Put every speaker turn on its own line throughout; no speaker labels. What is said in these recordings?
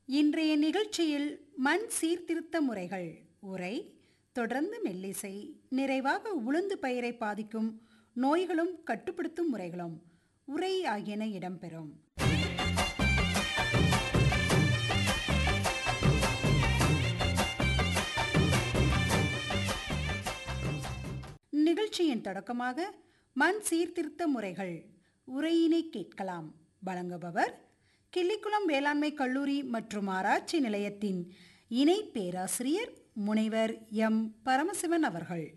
இன்றைய நிகழ்ச்சியில் மண் சீர்திருத்த முறைகள் உரை தொடர்ந்து மெல்லிசை நிறைவாக உளுந்து பயிரை பாதிக்கும் நோய்களும் கட்டுப்படுத்தும் முறைகளும் உரை ஆகியன இடம்பெறும் நிகழ்ச்சியின் தொடக்கமாக மண் சீர்திருத்த முறைகள் உரையினை கேட்கலாம் வழங்குபவர் கிள்ளிக்குளம் வேளாண்மை கல்லூரி மற்றும் ஆராய்ச்சி நிலையத்தின் இணை பேராசிரியர் முனைவர் எம் பரமசிவன் அவர்கள்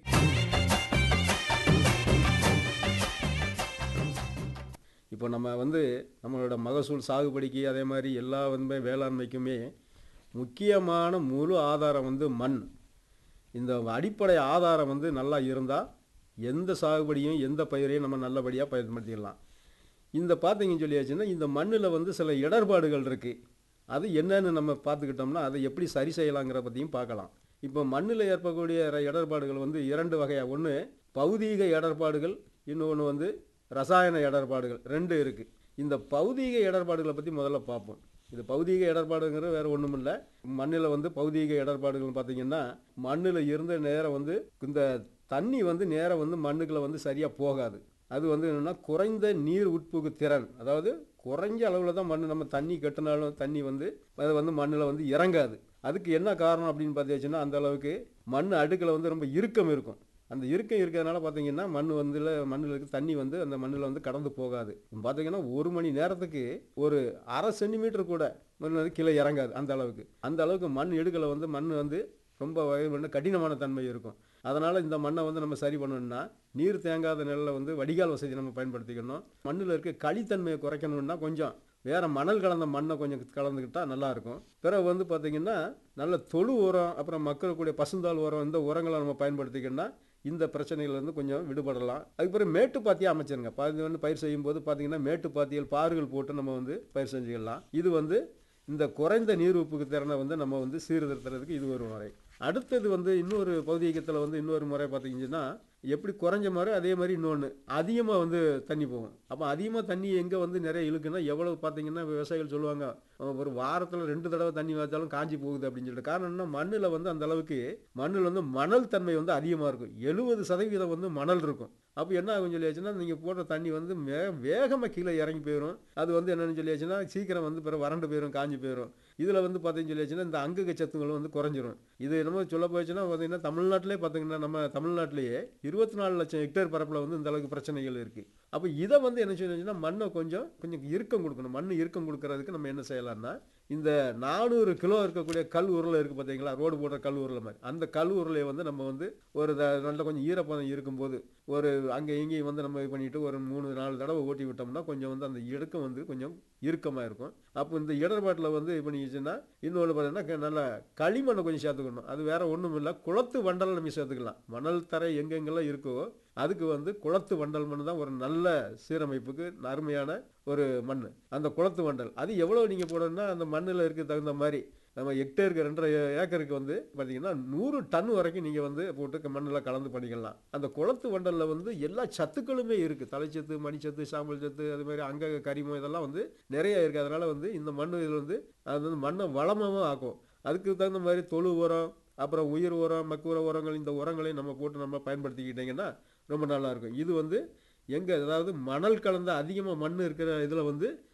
இப்போ நம்ம வந்து நம்மளோட மகசூல் சாகுபடிக்கு அதே மாதிரி எல்லா வந்து வேளாண்மைக்குமே முக்கியமான முழு ஆதாரம் வந்து மண் இந்த அடிப்படை ஆதாரம் வந்து நல்லா இருந்தால் எந்த சாகுபடியும் எந்த பயிரையும் நம்ம நல்லபடியாக பயன்படுத்திக்கலாம் இந்த பார்த்தீங்கன்னு சொல்லியாச்சுன்னா இந்த மண்ணில் வந்து சில இடர்பாடுகள் இருக்குது அது என்னன்னு நம்ம பார்த்துக்கிட்டோம்னா அதை எப்படி சரி செய்யலாங்கிற பற்றியும் பார்க்கலாம் இப்போ மண்ணில் ஏற்படக்கூடிய ர- இடர்பாடுகள் வந்து இரண்டு வகையாக ஒன்று பௌதீக இடர்பாடுகள் இன்னொன்று வந்து ரசாயன இடர்பாடுகள் ரெண்டு இருக்குது இந்த பௌதீக இடர்பாடுகளை பற்றி முதல்ல பார்ப்போம் இது பௌதீக இடர்பாடுங்கிறது வேறு ஒன்றும் இல்லை மண்ணில் வந்து பௌதீக இடர்பாடுகள் பார்த்தீங்கன்னா மண்ணில் இருந்த நேரம் வந்து இந்த தண்ணி வந்து நேரம் வந்து மண்ணுக்குள்ள வந்து சரியாக போகாது அது வந்து என்னென்னா குறைந்த நீர் உட்புகு திறன் அதாவது குறைஞ்ச அளவில் தான் மண் நம்ம தண்ணி கட்டினாலும் தண்ணி வந்து அது வந்து மண்ணில் வந்து இறங்காது அதுக்கு என்ன காரணம் அப்படின்னு பார்த்தாச்சுன்னா அந்த அளவுக்கு மண் அடுக்கில் வந்து ரொம்ப இறுக்கம் இருக்கும் அந்த இறுக்கம் இருக்கிறதுனால பார்த்தீங்கன்னா மண் வந்து மண்ணில் இருக்க தண்ணி வந்து அந்த மண்ணில் வந்து கடந்து போகாது பார்த்தீங்கன்னா ஒரு மணி நேரத்துக்கு ஒரு அரை சென்டிமீட்டர் கூட மண் வந்து கீழே இறங்காது அந்த அளவுக்கு அந்த அளவுக்கு மண் இடுக்கில் வந்து மண் வந்து ரொம்ப வகை பண்ண கடினமான தன்மை இருக்கும் அதனால் இந்த மண்ணை வந்து நம்ம சரி பண்ணணும்னா நீர் தேங்காத நிலையில் வந்து வடிகால் வசதி நம்ம பயன்படுத்திக்கணும் மண்ணில் இருக்க களித்தன்மையை குறைக்கணும்னா கொஞ்சம் வேற மணல் கலந்த மண்ணை கொஞ்சம் கலந்துக்கிட்டா நல்லா இருக்கும் பிறகு வந்து பார்த்தீங்கன்னா நல்ல தொழு உரம் அப்புறம் மக்களுக்குடைய பசுந்தாள் உரம் இந்த உரங்களை நம்ம பயன்படுத்திக்கணும்னா இந்த பிரச்சனைகள்லேருந்து கொஞ்சம் விடுபடலாம் அதுக்கப்புறம் மேட்டு பாத்தியாக அமைச்சிருங்க பாதி வந்து பயிர் செய்யும்போது பார்த்தீங்கன்னா மேட்டு பாத்திகள் பாறுகள் போட்டு நம்ம வந்து பயிர் செஞ்சுக்கலாம் இது வந்து இந்த குறைந்த நீர் உப்புக்கு திறனை வந்து நம்ம வந்து சீர்திருத்துறதுக்கு இது ஒரு முறை அடுத்தது வந்து இன்னொரு பௌதீகத்தில் வந்து இன்னொரு முறை பார்த்தீங்கன்னா எப்படி குறைஞ்ச மாதிரி அதே மாதிரி இன்னொன்று அதிகமாக வந்து தண்ணி போகும் அப்போ அதிகமாக தண்ணி எங்கே வந்து நிறைய இழுக்குன்னா எவ்வளவு பார்த்தீங்கன்னா விவசாயிகள் சொல்லுவாங்க அஹ் ஒரு வாரத்தில் ரெண்டு தடவை தண்ணி வச்சாலும் காஞ்சி போகுது அப்படின்னு சொல்லிட்டு காரணம் என்ன மண்ணில் வந்து அந்த அளவுக்கு மண்ணில் வந்து மணல் தன்மை வந்து அதிகமாக இருக்கும் எழுபது சதவீதம் வந்து மணல் இருக்கும் அப்போ என்ன ஆகும் சொல்லியாச்சுன்னா நீங்கள் போடுற தண்ணி வந்து வே வேகமாக கீழே இறங்கி போயிடும் அது வந்து என்னன்னு சொல்லியாச்சுன்னா சீக்கிரம் வந்து பிறகு வறண்டு போயிடும் காஞ்சி போயிடும் இதில் வந்து பார்த்தீங்கன்னு சொல்லியாச்சுன்னா இந்த அங்கக சத்துங்களும் வந்து குறைஞ்சிரும் இது என்னமோ சொல்ல போச்சுன்னா பார்த்தீங்கன்னா தமிழ்நாட்டிலே பார்த்தீங்கன்னா நம்ம தமிழ்நாட்டிலேயே இருபத்தி நாலு லட்சம் ஹெக்டேர் பரப்பில் வந்து இந்த அளவுக்கு பிரச்சனைகள் இருக்குது அப்போ இதை வந்து என்ன சொல்லுச்சுன்னா மண்ணை கொஞ்சம் கொஞ்சம் இறுக்கம் கொடுக்கணும் மண் இறுக்கம் கொடுக்கறதுக்கு நம்ம என்ன செய்யலாம்னா இந்த நானூறு கிலோ இருக்கக்கூடிய கல் உருளை இருக்குது பார்த்தீங்களா ரோடு போடுற கல் உருளை மாதிரி அந்த கல் உருளையை வந்து நம்ம வந்து ஒரு த- நல்ல கொஞ்சம் ஈரப்பதம் இருக்கும்போது ஒரு அங்கே இங்கேயும் வந்து நம்ம இது பண்ணிட்டு ஒரு மூணு நாலு தடவை ஓட்டி விட்டோம்னா கொஞ்சம் வந்து அந்த இடுக்கம் வந்து கொஞ்சம் இறுக்கமாக இருக்கும் அப்போ இந்த இடர்பாட்டில் வந்து இது பண்ணிச்சுன்னா இன்னொன்று பார்த்தீங்கன்னா நல்ல களிமண்ணை கொஞ்சம் சேர்த்துக்கணும் அது வேற ஒன்றும் இல்லை குளத்து வண்டல் நம்ம சேர்த்துக்கலாம் மணல் தரை எங்கெங்கெல்லாம் இருக்கோ அதுக்கு வந்து குளத்து வண்டல் மண் தான் ஒரு நல்ல சீரமைப்புக்கு அருமையான ஒரு மண் அந்த குளத்து வண்டல் அது எவ்வளோ நீங்கள் போடணும்னா அந்த மண்ணில் இருக்க தகுந்த மாதிரி நம்ம ஹெக்டேருக்கு ரெண்டரை ஏக்கருக்கு வந்து பார்த்தீங்கன்னா நூறு டன் வரைக்கும் நீங்கள் வந்து போட்டு மண்ணில் கலந்து பண்ணிக்கலாம் அந்த குளத்து வண்டலில் வந்து எல்லா சத்துக்களுமே இருக்குது தலைச்சத்து மணிச்சத்து சாம்பல் சத்து அது மாதிரி அங்க கரிமம் இதெல்லாம் வந்து நிறைய இருக்குது அதனால் வந்து இந்த மண் இதில் வந்து அது வந்து மண்ணை வளமாகவும் ஆக்கும் அதுக்கு தகுந்த மாதிரி தொழு உரம் அப்புறம் உயிர் உரம் மக்குற உரங்கள் இந்த உரங்களை நம்ம போட்டு நம்ம பயன்படுத்திக்கிட்டிங்கன்னா ரொம்ப நல்லா இருக்கும் இது வந்து எங்கே அதாவது மணல் கலந்த அதிகமாக மண் இருக்கிற இதில் வந்து